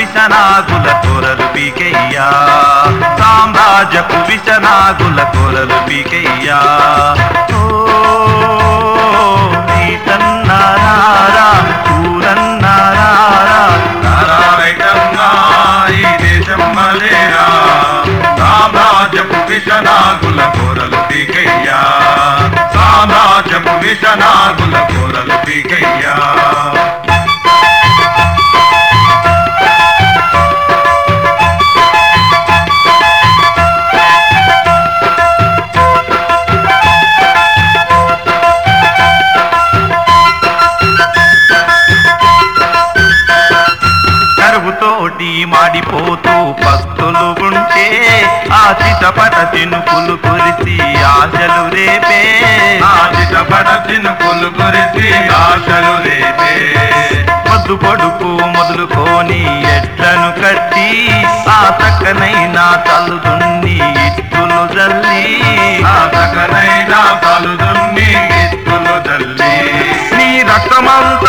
విషనాగుల కొరలు పీకయ్యా సామ్రాజ్యపు విషనాగుల కొరలు పీకయ్యా ఓ నీటన్నారా ఊరన్నారా నారాయణమ్మా ఈ దేశం మలేరా సామ్రాజ్యపు విషనాగుల కూరలు పీకయ్యా సామ్రాజ్యపు విషనాగుల కూరలు పీకయ్యా కరువుతోటి మాడిపోతూ పస్తులు ఉంటే ఆ చిటపట చినుకులు కురిసి ఆశలు రేపే ఆశితపడ చినుకులు కురిసి ఆశలు రేపే పొద్దు పొడుపు మొదలుకొని ఎట్లను కట్టి ఆ చక్కనైన తల్లుదున్ని ఇట్టులు జల్లి ఆ సకనైనా కలుదున్ని ఎత్తులు తల్లి నీ రక్తమంత